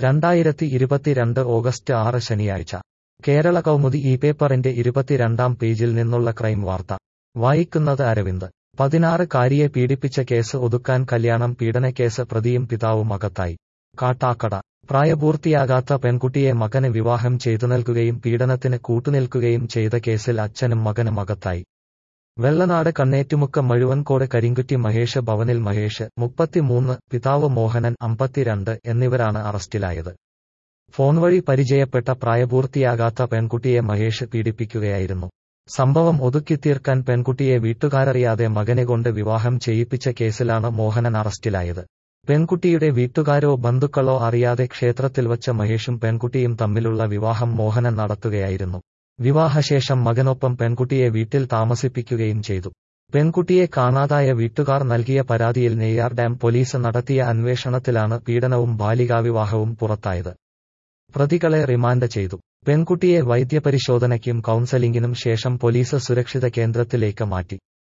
രണ്ടായിരത്തി ഇരുപത്തിരണ്ട് ഓഗസ്റ്റ് ആറ് ശനിയാഴ്ച കേരള കൗമുദി ഈ പേപ്പറിന്റെ ഇരുപത്തിരണ്ടാം പേജിൽ നിന്നുള്ള ക്രൈം വാർത്ത വായിക്കുന്നത് അരവിന്ദ് പതിനാറ് കാരിയെ പീഡിപ്പിച്ച കേസ് ഒതുക്കാൻ കല്യാണം പീഡനക്കേസ് പ്രതിയും പിതാവും അകത്തായി കാട്ടാക്കട പ്രായപൂർത്തിയാകാത്ത പെൺകുട്ടിയെ മകന് വിവാഹം ചെയ്തു നൽകുകയും പീഡനത്തിന് കൂട്ടുനിൽക്കുകയും ചെയ്ത കേസിൽ അച്ഛനും മകനും അകത്തായി വെള്ളനാട് കണ്ണേറ്റുമുക്കം മഴുവൻകോട് കരിങ്കുറ്റി മഹേഷ് ഭവനിൽ മഹേഷ് മുപ്പത്തിമൂന്ന് പിതാവ് മോഹനൻ അമ്പത്തിരണ്ട് എന്നിവരാണ് അറസ്റ്റിലായത് ഫോൺ വഴി പരിചയപ്പെട്ട പ്രായപൂർത്തിയാകാത്ത പെൺകുട്ടിയെ മഹേഷ് പീഡിപ്പിക്കുകയായിരുന്നു സംഭവം ഒതുക്കിത്തീർക്കാൻ പെൺകുട്ടിയെ വീട്ടുകാരറിയാതെ മകനെ കൊണ്ട് വിവാഹം ചെയ്യിപ്പിച്ച കേസിലാണ് മോഹനൻ അറസ്റ്റിലായത് പെൺകുട്ടിയുടെ വീട്ടുകാരോ ബന്ധുക്കളോ അറിയാതെ ക്ഷേത്രത്തിൽ വച്ച മഹേഷും പെൺകുട്ടിയും തമ്മിലുള്ള വിവാഹം മോഹനൻ നടത്തുകയായിരുന്നു വിവാഹശേഷം മകനൊപ്പം പെൺകുട്ടിയെ വീട്ടിൽ താമസിപ്പിക്കുകയും ചെയ്തു പെൺകുട്ടിയെ കാണാതായ വീട്ടുകാർ നൽകിയ പരാതിയിൽ നെയ്യാർ ഡാം പോലീസ് നടത്തിയ അന്വേഷണത്തിലാണ് പീഡനവും ബാലികാവിവാഹവും പുറത്തായത് പ്രതികളെ റിമാൻഡ് ചെയ്തു പെൺകുട്ടിയെ വൈദ്യപരിശോധനയ്ക്കും കൌൺസലിംഗിനും ശേഷം പോലീസ് സുരക്ഷിത കേന്ദ്രത്തിലേക്ക് മാറ്റി